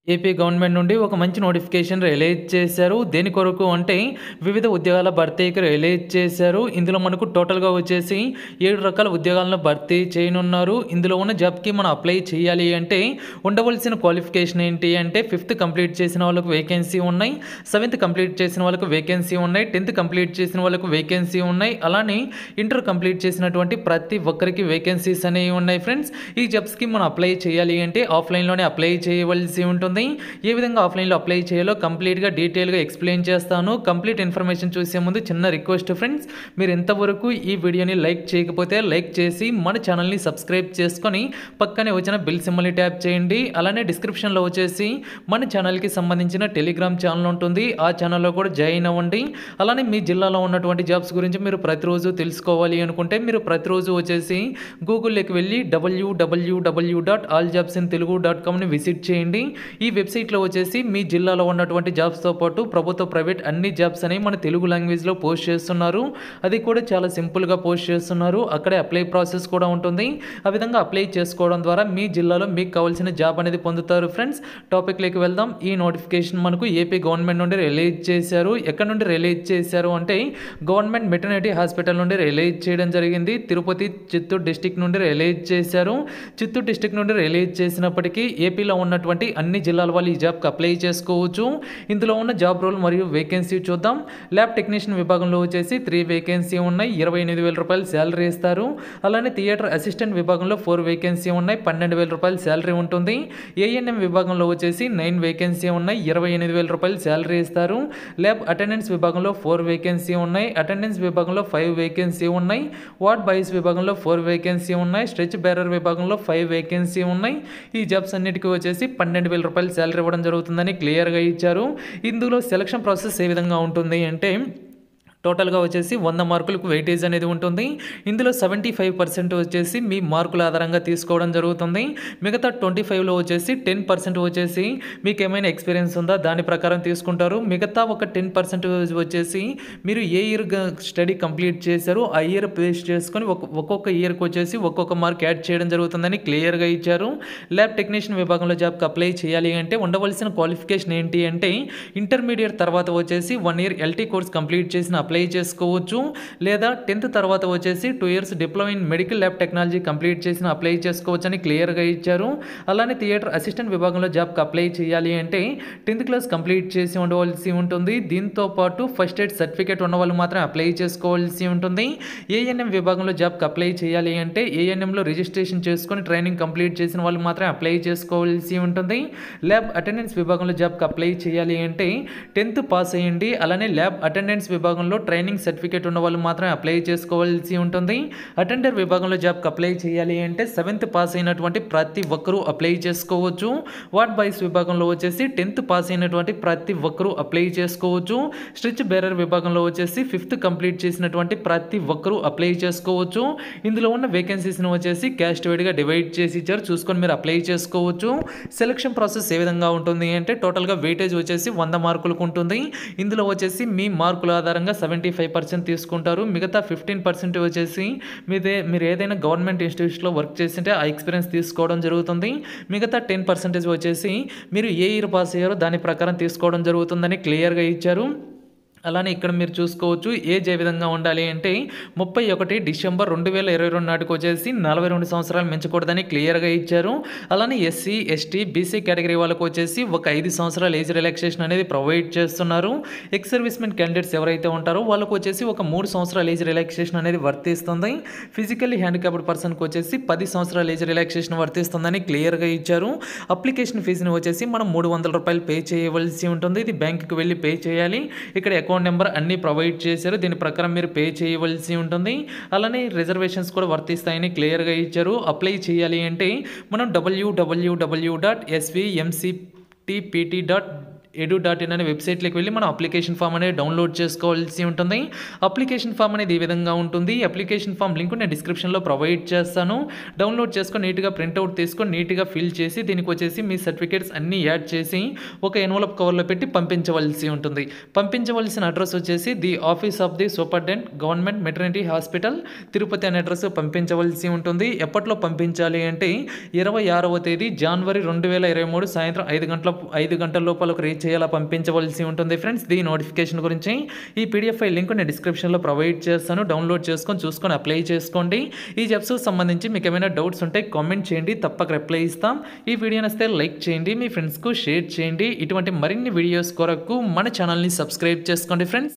AP government నుండి ఒక మంచి నోటిఫికేషన్ రిలీజ్ చేశారు దేని కొరకు అంటే వివిధ ఉద్యోగాల భర్తీకి రిలీజ్ చేశారు ఇందులో మనకు టోటల్గా వచ్చేసి ఏడు రకాల ఉద్యోగాలను భర్తీ చేయనున్నారు ఇందులో ఉన్న జాబ్కి మనం అప్లై చేయాలి అంటే ఉండవలసిన క్వాలిఫికేషన్ ఏంటి అంటే ఫిఫ్త్ కంప్లీట్ చేసిన వాళ్ళకు వేకెన్సీ ఉన్నాయి సెవెంత్ కంప్లీట్ చేసిన వాళ్ళకు వేకెన్సీ ఉన్నాయి టెన్త్ కంప్లీట్ చేసిన వాళ్ళకు వేకెన్సీ ఉన్నాయి అలానే ఇంటర్ కంప్లీట్ చేసినటువంటి ప్రతి ఒక్కరికి వేకెన్సీస్ అనేవి ఉన్నాయి ఫ్రెండ్స్ ఈ జాబ్స్కి మనం అప్లై చేయాలి అంటే ఆఫ్లైన్లోనే అప్లై చేయవలసి ఉంటుంది ఏ విధంగా ఆఫ్లైన్లో అప్లై చేయాలో కంప్లీట్గా డీటెయిల్గా ఎక్స్ప్లెయిన్ చేస్తాను కంప్లీట్ ఇన్ఫర్మేషన్ చూసే ముందు చిన్న రిక్వెస్ట్ ఫ్రెండ్స్ మీరు ఎంతవరకు ఈ వీడియోని లైక్ చేయకపోతే లైక్ చేసి మన ఛానల్ని సబ్స్క్రైబ్ చేసుకొని పక్కనే వచ్చిన బిల్ సింబల్ని ట్యాప్ చేయండి అలానే డిస్క్రిప్షన్లో వచ్చేసి మన ఛానల్కి సంబంధించిన టెలిగ్రామ్ ఛానల్ ఉంటుంది ఆ ఛానల్లో కూడా జాయిన్ అవ్వండి అలానే మీ జిల్లాలో ఉన్నటువంటి జాబ్స్ గురించి మీరు ప్రతిరోజు తెలుసుకోవాలి అనుకుంటే మీరు ప్రతిరోజు వచ్చేసి గూగుల్లోకి వెళ్ళి డబ్ల్యూడబ్ల్యూడబ్ల్యూ dot all jobs in Telugu dot కామ్ని విజిట్ చేయండి ఈ వెబ్సైట్లో వచ్చేసి మీ జిల్లాలో ఉన్నటువంటి జాబ్స్తో పాటు ప్రభుత్వ ప్రైవేట్ అన్ని జాబ్స్ అనేవి మన తెలుగు లాంగ్వేజ్లో పోస్ట్ చేస్తున్నారు అది కూడా చాలా సింపుల్గా పోస్ట్ చేస్తున్నారు అక్కడే అప్లై ప్రాసెస్ కూడా ఉంటుంది ఆ విధంగా అప్లై చేసుకోవడం ద్వారా మీ జిల్లాలో మీకు కావాల్సిన జాబ్ అనేది పొందుతారు ఫ్రెండ్స్ టాపిక్లోకి వెళ్దాం ఈ నోటిఫికేషన్ మనకు ఏపీ గవర్నమెంట్ నుండి రిలీజ్ చేశారు ఎక్కడ నుండి రిలీజ్ చేశారు అంటే గవర్నమెంట్ మెటర్నిటీ హాస్పిటల్ నుండి రిలీజ్ చేయడం జరిగింది తిరుపతి చిత్తూరు డిస్టిక్ నుండి రిలీజ్ చేశారు చిత్తూరు డిస్టిక్ నుండి రిలీజ్ చేసినప్పటికీ ఏపీలో ఉన్నటువంటి అన్ని జిల్లాల వాళ్ళు ఈ జాబ్కి అప్లై చేసుకోవచ్చు ఇందులో ఉన్న జాబ్ రోల్ మరియు వేకెన్సీ చూద్దాం ల్యాబ్ టెక్నీషియన్ విభాగంలో వచ్చేసి త్రీ వేకెన్సీ ఉన్నాయి ఇరవై ఎనిమిది వేల రూపాయలు శాలరీ ఇస్తారు అలానే థియేటర్ అసిస్టెంట్ విభాగంలో ఫోర్ వేకెన్సీ ఉన్నాయి పన్నెండు వేల రూపాయలు శాలరీ ఉంటుంది ఏఎన్ఎం విభాగంలో వచ్చేసి నైన్ వేకెన్సీ ఉన్నాయి ఇరవై ఎనిమిది వేల రూపాయలు శాలరీ ఇస్తారు ల్యాబ్ అటెండెన్స్ విభాగంలో ఫోర్ వేకెన్సీ ఉన్నాయి అటెండెన్స్ విభాగంలో ఫైవ్ వేకెన్సీ ఉన్నాయి వార్డ్ బాయ్స్ విభాగంలో ఫోర్ వేకెన్సీ ఉన్నాయి స్ట్రెచ్ బేరర్ విభాగంలో ఫైవ్ వేకెన్సీ ఉన్నాయి ఈ జాబ్స్ అన్నిటికీ వచ్చేసి పన్నెండు వేల రూపాయలు శాలరీ ఇవ్వడం జరుగుతుందని క్లియర్గా ఇచ్చారు ఇందులో సెలక్షన్ ప్రాసెస్ ఏ విధంగా ఉంటుంది అంటే టోటల్గా వచ్చేసి వంద మార్కులకు వెయిటేజ్ అనేది ఉంటుంది ఇందులో సెవెంటీ ఫైవ్ పర్సెంట్ వచ్చేసి మీ మార్కుల ఆధారంగా తీసుకోవడం జరుగుతుంది మిగతా ట్వంటీ ఫైవ్లో వచ్చేసి టెన్ పర్సెంట్ వచ్చేసి మీకు ఏమైనా ఎక్స్పీరియన్స్ ఉందా దాని ప్రకారం తీసుకుంటారు మిగతా ఒక టెన్ పర్సెంట్ వచ్చేసి మీరు ఏ ఇయర్ స్టడీ కంప్లీట్ చేశారో ఆ ఇయర్ బేస్ చేసుకొని ఒక్కొక్క ఇయర్కి వచ్చేసి ఒక్కొక్క మార్క్ యాడ్ చేయడం జరుగుతుందని క్లియర్గా ఇచ్చారు ల్యాబ్ టెక్నీషియన్ విభాగంలో జాబ్కి అప్లై చేయాలి అంటే ఉండవలసిన క్వాలిఫికేషన్ ఏంటి అంటే ఇంటర్మీడియట్ తర్వాత వచ్చేసి one year LT course complete చేసిన అప్లై చేసుకోవచ్చు లేదా టెన్త్ తర్వాత వచ్చేసి two years diploma in medical lab technology complete చేసిన అప్లై చేసుకోవచ్చు అని క్లియర్గా ఇచ్చారు అలానే థియేటర్ అసిస్టెంట్ విభాగంలో జాబ్కి అప్లై చేయాలి అంటే టెన్త్ క్లాస్ కంప్లీట్ చేసి ఉండవలసి ఉంటుంది దీంతో పాటు ఫస్ట్ ఎయిడ్ సర్టిఫికేట్ ఉన్న వాళ్ళు మాత్రం అప్లై చేసుకోవాల్సి ఉంటుంది ఏఎన్ఎం విభాగంలో జాబ్కి అప్లై చేయాలి అంటే ఏఎన్ఎంలో రిజిస్ట్రేషన్ చేసుకొని ట్రైనింగ్ కంప్లీట్ చేసిన వాళ్ళు మాత్రం అప్లై చేసుకోవాల్సి ఉంటుంది ల్యాబ్ అటెండెన్స్ విభాగంలో జాబ్కి అప్లై చేయాలి అంటే టెన్త్ పాస్ అయ్యండి అలానే ల్యాబ్ అటెండెన్స్ విభాగంలో ట్రైనింగ్ సర్టిఫికేట్ ఉన్న వాళ్ళు మాత్రం అప్లై చేసుకోవాల్సి ఉంటుంది అటెండర్ విభాగంలో జాబ్కి అప్లై చేయాలి అంటే సెవెంత్ పాస్ అయినటువంటి ప్రతి ఒక్కరూ అప్లై చేసుకోవచ్చు వార్డ్ బాయ్స్ విభాగంలో వచ్చేసి టెన్త్ పాస్ అయినటువంటి ప్రతి ఒక్కరూ అప్లై చేసుకోవచ్చు స్ట్రిచ్ బేరర్ విభాగంలో వచ్చేసి ఫిఫ్త్ కంప్లీట్ చేసినటువంటి ప్రతి ఒక్కరూ అప్లై చేసుకోవచ్చు ఇందులో ఉన్న వేకెన్సీస్ని వచ్చేసి క్యాస్ట్ వైడ్గా డివైడ్ చేసి ఇచ్చారు చూసుకొని మీరు అప్లై చేసుకోవచ్చు సెలక్షన్ ప్రాసెస్ ఏ విధంగా ఉంటుంది అంటే టోటల్గా వెయిటేజ్ వచ్చేసి వంద మార్కులకు ఉంటుంది ఇందులో వచ్చేసి మీ మార్కుల ఆధారంగా సెవెంటీ ఫైవ్ పర్సెంట్ తీసుకుంటారు మిగతా ఫిఫ్టీన్ పర్సెంట్ వచ్చేసి మీదే మీరు ఏదైనా గవర్నమెంట్ ఇన్స్టిట్యూట్స్లో వర్క్ చేసింటే ఆ ఎక్స్పీరియన్స్ తీసుకోవడం జరుగుతుంది మిగతా టెన్ పర్సెంటేజ్ వచ్చేసి మీరు ఏ ఇయర్ పాస్ అయ్యారో దాని ప్రకారం తీసుకోవడం జరుగుతుందని క్లియర్గా ఇచ్చారు అలానే ఇక్కడ మీరు చూసుకోవచ్చు ఏజ్ ఏ విధంగా ఉండాలి అంటే ముప్పై ఒకటి డిసెంబర్ రెండు వేల ఇరవై రెండు నాటికి వచ్చేసి నలభై రెండు సంవత్సరాలు మించకూడదని క్లియర్గా ఇచ్చారు అలానే ఎస్సీ ఎస్టీ బీసీ కేటగిరీ వాళ్ళకు వచ్చేసి ఒక ఐదు సంవత్సరాల ఏజ్ రిలాక్సేషన్ అనేది ప్రొవైడ్ చేస్తున్నారు ఎక్స్ సర్వీస్మెన్ క్యాండిడేట్స్ ఎవరైతే ఉంటారో వాళ్ళకు వచ్చేసి ఒక మూడు సంవత్సరాల ఏజ్ రిలాక్సేషన్ అనేది వర్తిస్తుంది ఫిజికల్లీ హ్యాండిక్యాప్డ్ పర్సన్కి వచ్చేసి పది సంవత్సరాల ఏజ్ రిలాక్సేషన్ వర్తిస్తుందని క్లియర్గా ఇచ్చారు అప్లికేషన్ ఫీజుని వచ్చేసి మనం మూడు వందల రూపాయలు పే చేయవలసి ఉంటుంది ఇది బ్యాంకుకి వెళ్ళి పే చేయాలి ఇక్కడ అకౌంట్ నెంబర్ అన్నీ ప్రొవైడ్ చేశారు దీని ప్రకారం మీరు పే చేయవలసి ఉంటుంది అలానే రిజర్వేషన్స్ కూడా వర్తిస్తాయని క్లియర్గా ఇచ్చారు అప్లై చేయాలి అంటే మనం డబ్ల్యూడబ్ల్యూడబ్ల్యూ dot SVMCTPT dot edu dot in అనే వెబ్సైట్లోకి వెళ్ళి మనం అప్లికేషన్ ఫామ్ అనేది డౌన్లోడ్ చేసుకోవాల్సి ఉంటుంది అప్లికేషన్ ఫామ్ అనేది ఈ విధంగా ఉంటుంది అప్లికేషన్ ఫామ్ లింక్ నేను డిస్క్రిప్షన్లో ప్రొవైడ్ చేస్తాను డౌన్లోడ్ చేసుకొని నీట్గా ప్రింట్అవుట్ తీసుకొని నీట్గా ఫిల్ చేసి దీనికి వచ్చేసి మీ సర్టిఫికేట్స్ అన్నీ యాడ్ చేసి ఒక ఎన్వలప్ కవర్లో పెట్టి పంపించవలసి ఉంటుంది పంపించవలసిన అడ్రస్ వచ్చేసి the office of the superintendent government maternity hospital Tirupati అనే అడ్రస్ పంపించవలసి ఉంటుంది ఎప్పట్లో పంపించాలి అంటే ఇరవై ఆరవ తేదీ జనవరి రెండు వేల ఇరవై మూడు సాయంత్రం ఐదు గంటల ఐదు గంటల లోపల రీచ్ చేయాలా పంపించవలసి ఉంటుంది ఫ్రెండ్స్ దీ నోటిఫికేషన్ గురించి ఈ పీడిఎఫ్ ఫైల్ లింక్ నేను డిస్క్రిప్షన్లో ప్రొవైడ్ చేస్తాను డౌన్లోడ్ చేసుకొని చూసుకొని అప్లై చేసుకోండి ఈ జబ్స్ సంబంధించి మీకు ఏమైనా డౌట్స్ ఉంటే కామెంట్ చేయండి తప్పక రిప్లై ఇస్తాం ఈ వీడియో నచ్చితే లైక్ చేయండి మీ ఫ్రెండ్స్కు షేర్ చేయండి ఇటువంటి మరిన్ని వీడియోస్ కొరకు మన ఛానల్ని సబ్స్క్రైబ్ చేసుకోండి ఫ్రెండ్స్